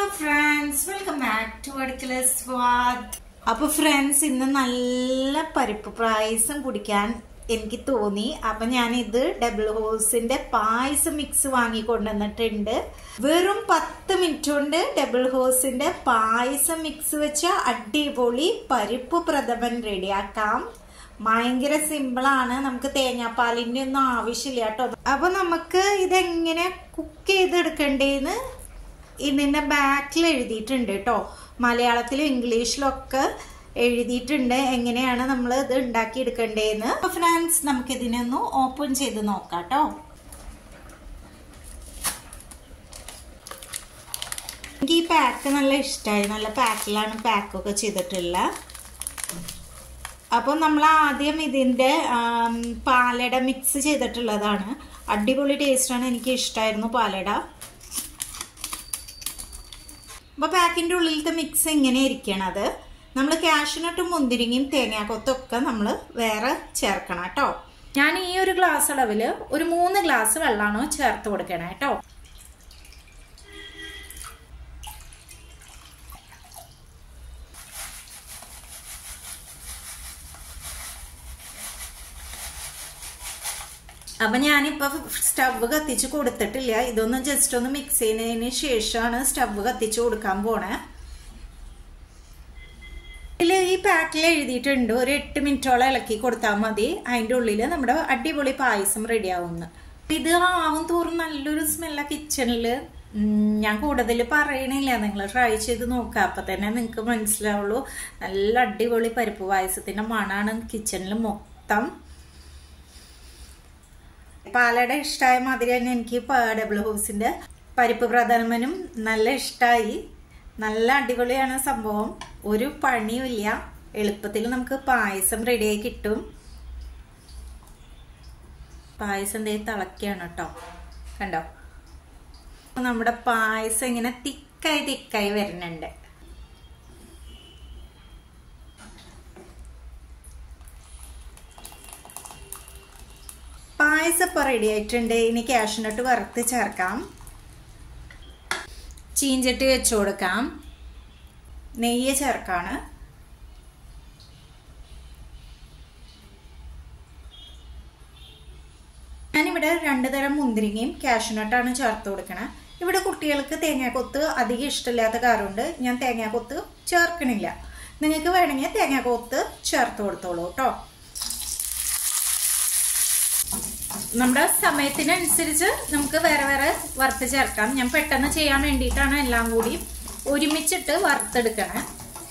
friends welcome back to അടുക്കള സ്വാദ് അപ്പൊ ഫ്രണ്ട്സ് ഇന്ന് നല്ല പരിപ്പ് പായസം കുടിക്കാൻ എനിക്ക് തോന്നി അപ്പൊ ഞാൻ ഇത് ഡബിൾ ഹോഴ്സിന്റെ പായസം മിക്സ് വാങ്ങി കൊണ്ടുവന്നിട്ടുണ്ട് വെറും പത്ത് മിനിറ്റ് കൊണ്ട് ഡബിൾ ഹോഴ്സിന്റെ പായസം മിക്സ് വെച്ച അടിപൊളി പരിപ്പ് പ്രഥമൻ റെഡിയാക്കാം ഭയങ്കര സിമ്പിളാണ് നമുക്ക് തേങ്ങാപ്പാലിന്റെ ഒന്നും ആവശ്യമില്ല കേട്ടോ അപ്പൊ നമുക്ക് ഇതെങ്ങനെ കുക്ക് ചെയ്തെടുക്കണ്ടേന്ന് ഇതിന്റെ ബാക്കിൽ എഴുതിയിട്ടുണ്ട് കേട്ടോ മലയാളത്തിലും ഇംഗ്ലീഷിലും ഒക്കെ എഴുതിയിട്ടുണ്ട് എങ്ങനെയാണ് നമ്മൾ ഇത് ഉണ്ടാക്കി എടുക്കണ്ടേന്ന് അപ്പൊ ഫ്രണ്ട്സ് നമുക്ക് ഇതിനൊന്ന് ഓപ്പൺ ചെയ്ത് നോക്കാം കേട്ടോ എനിക്ക് ഈ പാക്ക് നല്ല ഇഷ്ടമായി നല്ല പാക്കിലാണ് പാക്കൊക്കെ ചെയ്തിട്ടുള്ളത് അപ്പോൾ നമ്മൾ ആദ്യം ഇതിൻ്റെ പാലട മിക്സ് ചെയ്തിട്ടുള്ളതാണ് അടിപൊളി ടേസ്റ്റാണ് എനിക്ക് ഇഷ്ടമായിരുന്നു പാലട അപ്പോൾ പാക്കിൻ്റെ ഉള്ളിലത്തെ മിക്സ് ഇങ്ങനെ ഇരിക്കണത് നമ്മൾ കാഷ്നട്ടും മുന്തിരിങ്ങയും തേങ്ങാക്കൊത്തൊക്കെ നമ്മൾ വേറെ ചേർക്കണം കേട്ടോ ഞാൻ ഈ ഒരു ഗ്ലാസ് അളവിൽ ഒരു മൂന്ന് ഗ്ലാസ് വെള്ളമാണ് ചേർത്ത് കൊടുക്കണേ കേട്ടോ അപ്പൊ ഞാനിപ്പോ സ്റ്റവ് കത്തിച്ച് കൊടുത്തിട്ടില്ല ഇതൊന്ന് ജസ്റ്റ് ഒന്ന് മിക്സ് ചെയ്യുന്നതിന് ശേഷമാണ് സ്റ്റവ് കത്തിച്ച് കൊടുക്കാൻ പോണേ ഇതിൽ ഈ പാക്കിൽ എഴുതിയിട്ടുണ്ട് ഒരു എട്ട് മിനിറ്റോളം ഇളക്കി കൊടുത്താൽ മതി അതിൻ്റെ ഉള്ളിൽ നമ്മുടെ അടിപൊളി പായസം റെഡി ആവുന്നു ഇത് ആവും തോറും നല്ലൊരു സ്മെല്ല കിച്ചണിൽ ഞാൻ കൂടുതൽ പറയണില്ല നിങ്ങൾ ട്രൈ ചെയ്ത് നോക്കുക അപ്പം തന്നെ നിങ്ങൾക്ക് മനസ്സിലാവുള്ളൂ നല്ല അടിപൊളി പരിപ്പ് പായസത്തിൻ്റെ മണാണ് കിച്ചണിൽ മൊത്തം പാലട ഇഷ്ടമായ മാതിരി തന്നെ എനിക്ക് ഡബിൾ ഹൗസിന്റെ പരിപ്പ് പ്രധാനമനും നല്ല ഇഷ്ടമായി നല്ല അടിപൊളിയാണ് സംഭവം ഒരു പണിയുമില്ല എളുപ്പത്തിൽ നമുക്ക് പായസം റെഡിയായി കിട്ടും പായസം ദേ തിളക്കുകയാണ് കേട്ടോ കണ്ടോ നമ്മുടെ പായസം ഇങ്ങനെ തിക്കായി തിക്കായി വരുന്നുണ്ട് പായസം ഇപ്പോൾ റെഡി ആയിട്ടുണ്ട് ഇനി കാഷ്നട്ട് വറുത്ത് ചേർക്കാം ചീഞ്ചട്ടി വെച്ചു കൊടുക്കാം നെയ്യ് ചേർക്കാണ് ഞാനിവിടെ രണ്ട് തരം മുന്തിരിങ്ങയും കാഷ്നട്ടാണ് ചേർത്ത് കൊടുക്കണത് ഇവിടെ കുട്ടികൾക്ക് തേങ്ങാക്കൊത്ത് അധികം ഇഷ്ടമില്ലാത്ത കാറുണ്ട് ഞാൻ തേങ്ങാക്കൊത്ത് ചേർക്കണില്ല നിങ്ങൾക്ക് വേണമെങ്കിൽ തേങ്ങാക്കൊത്ത് ചേർത്ത് കൊടുത്തോളൂ കേട്ടോ നമ്മുടെ സമയത്തിനനുസരിച്ച് നമുക്ക് വേറെ വേറെ വറുത്ത് ചേർക്കാം ഞാൻ പെട്ടെന്ന് ചെയ്യാൻ വേണ്ടിയിട്ടാണ് എല്ലാം കൂടി ഒരുമിച്ചിട്ട് വറുത്തെടുക്കണേ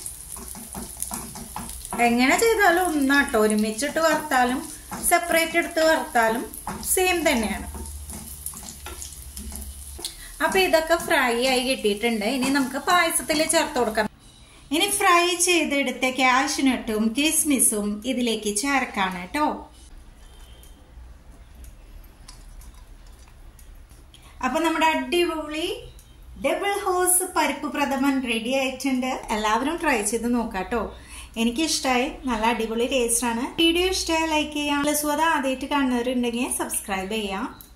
എങ്ങനെ ചെയ്താലും ഒന്നാട്ടോ ഒരുമിച്ചിട്ട് വറുത്താലും സെപ്പറേറ്റ് എടുത്ത് വറുത്താലും സെയിം തന്നെയാണ് അപ്പൊ ഇതൊക്കെ ഫ്രൈ ആയി കിട്ടിയിട്ടുണ്ട് ഇനി നമുക്ക് പായസത്തിൽ ചേർത്ത് കൊടുക്കാം ഇനി ഫ്രൈ ചെയ്തെടുത്ത കാഷ്നട്ടും കിസ്മിസും ഇതിലേക്ക് ചേർക്കാണ് കേട്ടോ അപ്പൊ നമ്മുടെ അടിപൊളി ഡബിൾ ഹോസ് പരിപ്പ് പ്രഥമൻ റെഡി ആയിട്ടുണ്ട് എല്ലാവരും ട്രൈ ചെയ്ത് നോക്കാട്ടോ എനിക്ക് ഇഷ്ടമായി നല്ല അടിപൊളി ടേസ്റ്റ് ആണ് വീഡിയോ ഇഷ്ടമായി ലൈക്ക് ചെയ്യാം സ്വത ആദ്യമായിട്ട് കാണുന്നവരുണ്ടെങ്കിൽ സബ്സ്ക്രൈബ് ചെയ്യാം